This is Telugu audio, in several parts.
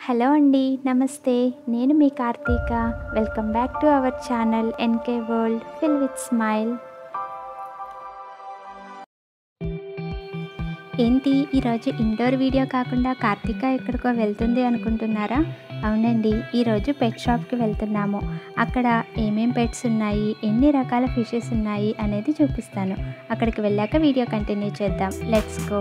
హలో అండి నమస్తే నేను మీ Karthika welcome back to our channel NK world fill with smile ఏంటి ఈరోజు ఇండోర్ వీడియో కాకుండా కార్తీక ఎక్కడికో వెళ్తుంది అనుకుంటున్నారా అవునండి ఈరోజు పెట్ షాప్కి వెళ్తున్నాము అక్కడ ఏమేం పెట్స్ ఉన్నాయి ఎన్ని రకాల ఫిషెస్ ఉన్నాయి అనేది చూపిస్తాను అక్కడికి వెళ్ళాక వీడియో కంటిన్యూ చేద్దాం లెట్స్ గో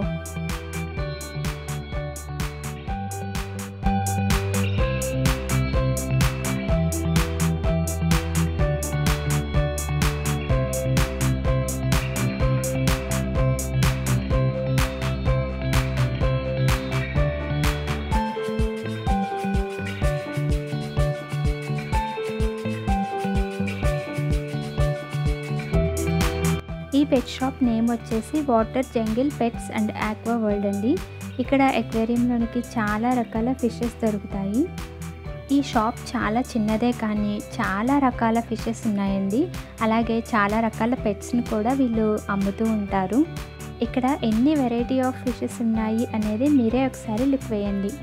ఈ పెట్ షాప్ నేమ్ వచ్చేసి water jungle pets and aqua world అండి ఇక్కడ ఎక్వేరియంలోనికి చాలా రకాల ఫిషెస్ దొరుకుతాయి ఈ షాప్ చాలా చిన్నదే కానీ చాలా రకాల ఫిషెస్ ఉన్నాయండి అలాగే చాలా రకాల పెట్స్ని కూడా వీళ్ళు అమ్ముతూ ఉంటారు ఇక్కడ ఎన్ని వెరైటీ ఆఫ్ ఫిషెస్ ఉన్నాయి అనేది మీరే ఒకసారి లుక్ వేయండి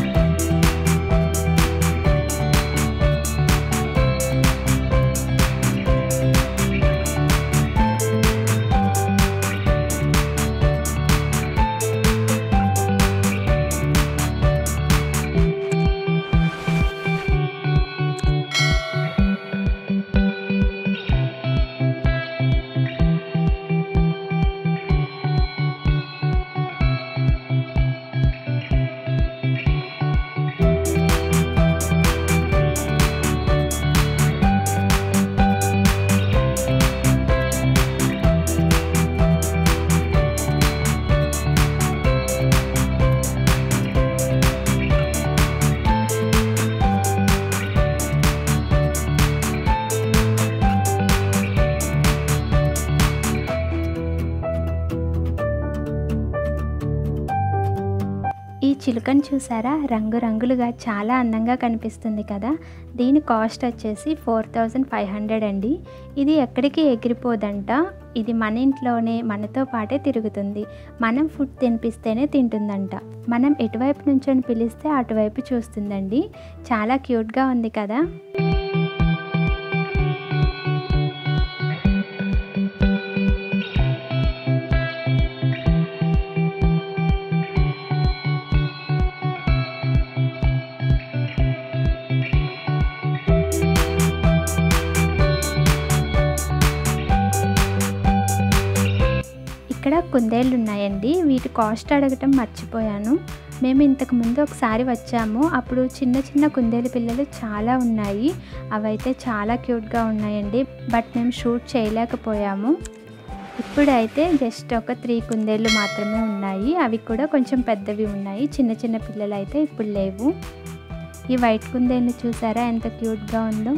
ఈ చిలుకను చూసారా రంగురంగులుగా చాలా అందంగా కనిపిస్తుంది కదా దీని కాస్ట్ వచ్చేసి ఫోర్ థౌజండ్ ఫైవ్ హండ్రెడ్ అండి ఇది ఎక్కడికి ఎగిరిపోదంట ఇది మన ఇంట్లోనే మనతో పాటే తిరుగుతుంది మనం ఫుడ్ తినిపిస్తేనే తింటుందంట మనం ఎటువైపు నుంచొని పిలిస్తే అటువైపు చూస్తుందండి చాలా క్యూట్గా ఉంది కదా ఇక్కడ కుందేళ్ళు ఉన్నాయండి వీటి కాస్ట్ అడగటం మర్చిపోయాను మేము ఇంతకు ముందు ఒకసారి వచ్చాము అప్పుడు చిన్న చిన్న కుందేలు పిల్లలు చాలా ఉన్నాయి అవైతే చాలా క్యూట్గా ఉన్నాయండి బట్ మేము షూట్ చేయలేకపోయాము ఇప్పుడైతే జస్ట్ ఒక త్రీ కుందేళ్ళు మాత్రమే ఉన్నాయి అవి కూడా కొంచెం పెద్దవి ఉన్నాయి చిన్న చిన్న పిల్లలు అయితే ఇప్పుడు లేవు ఈ వైట్ కుందేలు చూసారా ఎంత క్యూట్గా ఉందో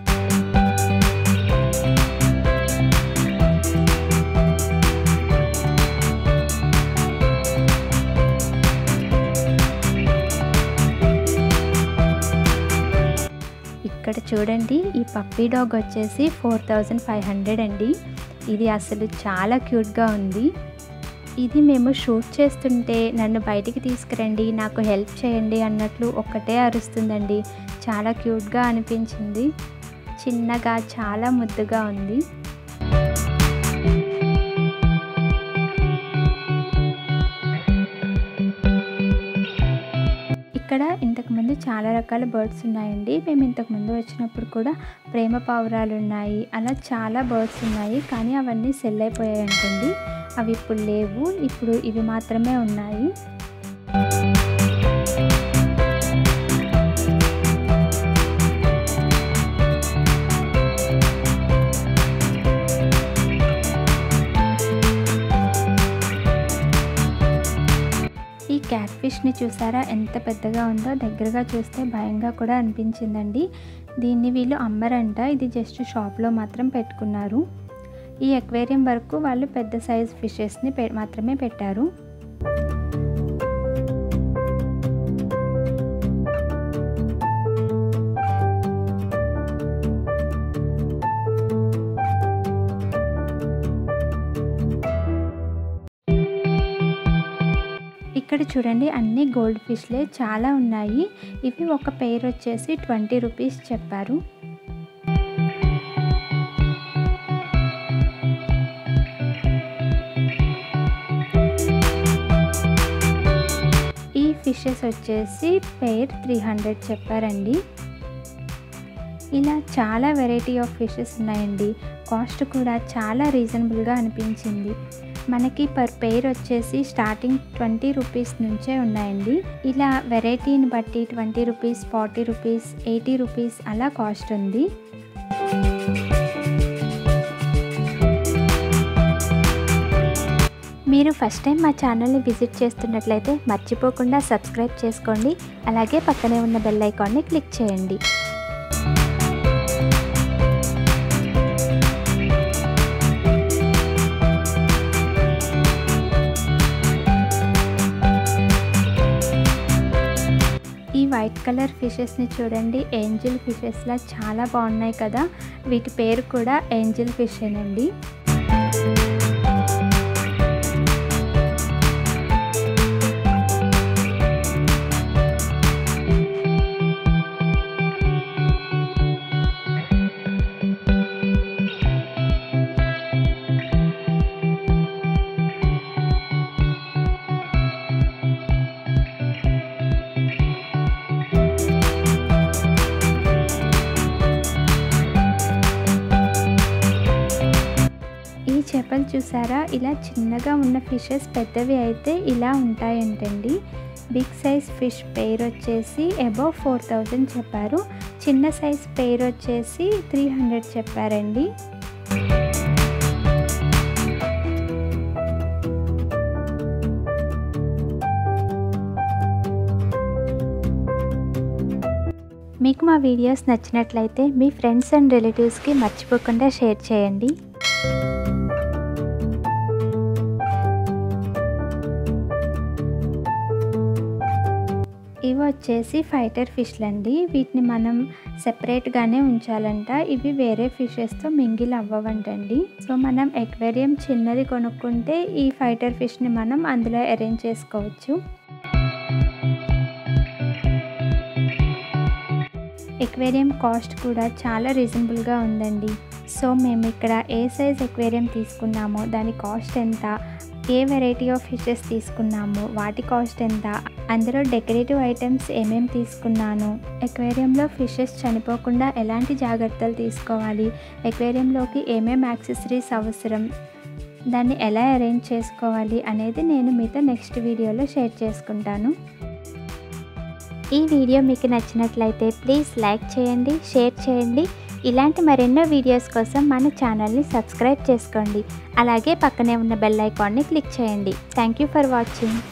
ఇక్కడ చూడండి ఈ పప్పీ డాగ్ వచ్చేసి ఫోర్ థౌజండ్ ఫైవ్ హండ్రెడ్ అండి ఇది అసలు చాలా క్యూట్గా ఉంది ఇది మేము షూట్ చేస్తుంటే నన్ను బయటికి తీసుకురండి నాకు హెల్ప్ చేయండి అన్నట్లు ఒక్కటే అరుస్తుందండి చాలా క్యూట్గా అనిపించింది చిన్నగా చాలా ముద్దుగా ఉంది ఇక్కడ ఇంతకుముందు చాలా రకాల బర్డ్స్ ఉన్నాయండి మేము ఇంతకుముందు వచ్చినప్పుడు కూడా ప్రేమ పావురాలు ఉన్నాయి అలా చాలా బర్డ్స్ ఉన్నాయి కానీ అవన్నీ సెల్ అయిపోయాయి అంటుంది అవి ఇప్పుడు లేవు ఇప్పుడు ఇవి మాత్రమే ఉన్నాయి ఈ క్యాట్ ఫిష్ని చూసారా ఎంత పెద్దగా ఉందో దగ్గరగా చూస్తే భయంగా కూడా అనిపించిందండి దీన్ని వీళ్ళు అమ్మరంట ఇది జస్ట్ షాప్లో మాత్రం పెట్టుకున్నారు ఈ ఎక్వేరియం వరకు వాళ్ళు పెద్ద సైజ్ ఫిషెస్ని పె మాత్రమే పెట్టారు ఇక్కడ ఇక్కడ చూడండి అన్ని గోల్డ్ ఫిష్లే చాలా ఉన్నాయి ఇవి ఒక పెయిర్ వచ్చేసి ట్వంటీ రూపీస్ చెప్పారు ఈ ఫిషెస్ వచ్చేసి పెయిర్ త్రీ హండ్రెడ్ చెప్పారండి ఇలా చాలా వెరైటీ ఆఫ్ ఫిషెస్ ఉన్నాయండి కాస్ట్ కూడా చాలా రీజనబుల్గా అనిపించింది మనకి పర్ పెయిర్ వచ్చేసి స్టార్టింగ్ ట్వంటీ రూపీస్ నుంచే ఉన్నాయండి ఇలా వెరైటీని బట్టి twenty rupees forty rupees eighty rupees అలా కాస్ట్ ఉంది మీరు ఫస్ట్ టైం మా ఛానల్ని విజిట్ చేస్తున్నట్లయితే మర్చిపోకుండా సబ్స్క్రైబ్ చేసుకోండి అలాగే పక్కనే ఉన్న బెల్ ఐకాన్ని క్లిక్ చేయండి ఈ వైట్ కలర్ ఫిషెస్ని చూడండి ఏంజిల్ ఫిషెస్లా చాలా బాగున్నాయి కదా వీటి పేరు కూడా ఏంజిల్ ఫిష్ ఏనండి ఈ చేపలు చూసారా ఇలా చిన్నగా ఉన్న ఫిషెస్ పెద్దవి అయితే ఇలా ఉంటాయంటండి బిగ్ సైజ్ ఫిష్ పెయిర్ వచ్చేసి అబౌవ్ ఫోర్ థౌజండ్ చెప్పారు చిన్న సైజ్ పెయిర్ వచ్చేసి త్రీ హండ్రెడ్ చెప్పారండి మీకు మా వీడియోస్ నచ్చినట్లయితే మీ ఫ్రెండ్స్ అండ్ రిలేటివ్స్కి మర్చిపోకుండా షేర్ చేయండి ఇవి వచ్చేసి ఫైటర్ ఫిష్లు అండి వీటిని మనం సెపరేట్గానే ఉంచాలంట ఇవి వేరే ఫిషెస్తో మింగిల్ అవ్వవంటండి సో మనం ఎక్వేరియం చిన్నది కొనుక్కుంటే ఈ ఫైటర్ ఫిష్ని మనం అందులో అరేంజ్ చేసుకోవచ్చు ఎక్వేరియం కాస్ట్ కూడా చాలా రీజనబుల్గా ఉందండి సో మేము ఇక్కడ ఏ సైజ్ ఎక్వేరియం తీసుకున్నామో దాని కాస్ట్ ఎంత ఏ వెరైటీ ఆఫ్ ఫిషెస్ తీసుకున్నాము వాటి కాస్ట్ ఎంత అందులో డెకరేటివ్ ఐటమ్స్ ఏమేమి తీసుకున్నాను ఎక్వేరియంలో ఫిషెస్ చనిపోకుండా ఎలాంటి జాగ్రత్తలు తీసుకోవాలి ఎక్వేరియంలోకి ఏమేమి యాక్సెసరీస్ అవసరం దాన్ని ఎలా అరేంజ్ చేసుకోవాలి అనేది నేను మీతో నెక్స్ట్ వీడియోలో షేర్ చేసుకుంటాను ఈ వీడియో మీకు నచ్చినట్లయితే ప్లీజ్ లైక్ చేయండి షేర్ చేయండి ఇలాంటి మరెన్నో వీడియోస్ కోసం మన ఛానల్ని సబ్స్క్రైబ్ చేసుకోండి అలాగే పక్కనే ఉన్న బెల్ ఐకాన్ని క్లిక్ చేయండి థ్యాంక్ యూ ఫర్ వాచింగ్